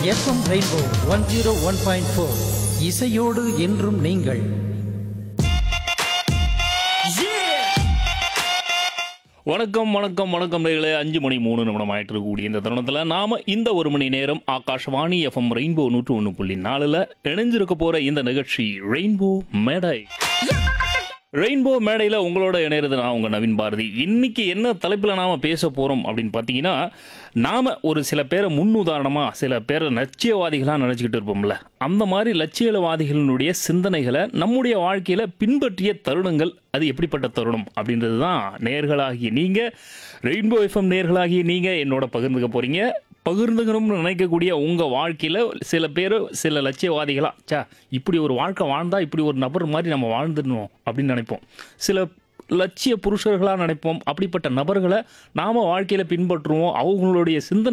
FM Rainbow one zero one point four இசையோடு என்றும் நீங்கள் வணக்கம் வணக்கம் வணக்கம் நேர்களே அஞ்சு மணி மூணு நிமிடம் ஆயிட்டு இருக்கக்கூடிய இந்த தருணத்தில் நாம இந்த ஒரு மணி நேரம் ஆகாஷ்வாணி எஃப்எம் ரெயின்போ நூற்று ஒன்று புள்ளி நாலுல இணைஞ்சிருக்க போற இந்த நிகழ்ச்சி ரெயின்போ மேடை ரெயின்போ மேடையில் உங்களோட இணையிறது நான் உங்கள் நவீன் பாரதி இன்னைக்கு என்ன தலைப்பில் நாம் பேச போகிறோம் அப்படின்னு பார்த்தீங்கன்னா நாம் ஒரு சில பேரை முன்னுதாரணமாக சில பேரை லட்சியவாதிகளாக நினச்சிக்கிட்டு இருப்போம்ல அந்த மாதிரி லட்சியவாதிகளினுடைய சிந்தனைகளை நம்முடைய வாழ்க்கையில் பின்பற்றிய தருணங்கள் அது எப்படிப்பட்ட தருணம் அப்படின்றது தான் நேர்களாகிய நீங்கள் ரெயின்போ எஃப்எம் நேர்களாகிய நீங்கள் என்னோட பகிர்ந்துக்க போகிறீங்க பகிர்ந்துக்கணும்னு நினைக்கக்கூடிய உங்கள் வாழ்க்கையில் சில பேர் சில லட்சியவாதிகளா சா இப்படி ஒரு வாழ்க்கை வாழ்ந்தா இப்படி ஒரு நபர் மாதிரி நம்ம வாழ்ந்துடணும் அப்படின்னு நினைப்போம் சில லட்சிய புருஷர்களாக நினைப்போம் அப்படிப்பட்ட நபர்களை நாம் வாழ்க்கையில் பின்பற்றுவோம் அவங்களுடைய சிந்தனை